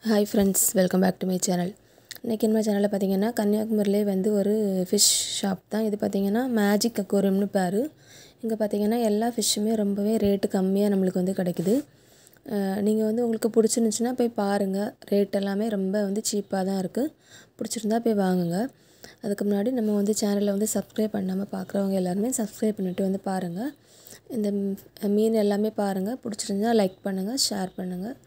hi friends welcome back to my channel இன்றைக்கி நம்ம சேனலில் பார்த்தீங்கன்னா கன்னியாகுமரியிலே வந்து ஒரு ஃபிஷ் ஷாப் தான் இது பார்த்தீங்கன்னா மேஜிக் அக்வேரியம்னு பேர் இங்கே பார்த்தீங்கன்னா எல்லா ஃபிஷ்ஷுமே ரொம்பவே ரேட்டு கம்மியாக நம்மளுக்கு வந்து கிடைக்குது நீங்கள் வந்து உங்களுக்கு பிடிச்சிருந்துச்சின்னா போய் பாருங்கள் ரேட் எல்லாமே ரொம்ப வந்து சீப்பாக தான் இருக்குது பிடிச்சிருந்தா போய் வாங்குங்க அதுக்கு முன்னாடி நம்ம வந்து சேனலை வந்து சப்ஸ்கிரைப் பண்ணாமல் பார்க்குறவங்க எல்லாருமே சப்ஸ்கிரைப் பண்ணிவிட்டு வந்து பாருங்கள் இந்த மீன் எல்லாமே பாருங்கள் பிடிச்சிருந்தா லைக் பண்ணுங்கள் ஷேர் பண்ணுங்கள்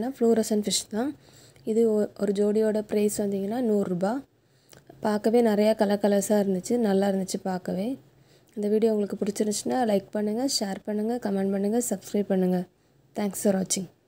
ஃப்ளூரசன் ஃபிஷ் தான் இது ஒ- ஒரு ஜோடியோட ப்ரைஸ் வந்தீங்கன்னா நூறுரூபா பார்க்கவே நிறையா கலர் கலர்ஸாக இருந்துச்சு நல்லா இருந்துச்சு பார்க்கவே இந்த வீடியோ உங்களுக்கு பிடிச்சிருந்துச்சுன்னா லைக் பண்ணுங்கள் ஷேர் பண்ணுங்கள் கமெண்ட் பண்ணுங்கள் சப்ஸ்கிரைப் பண்ணுங்கள் தேங்க்ஸ் ஃபார் வாட்சிங்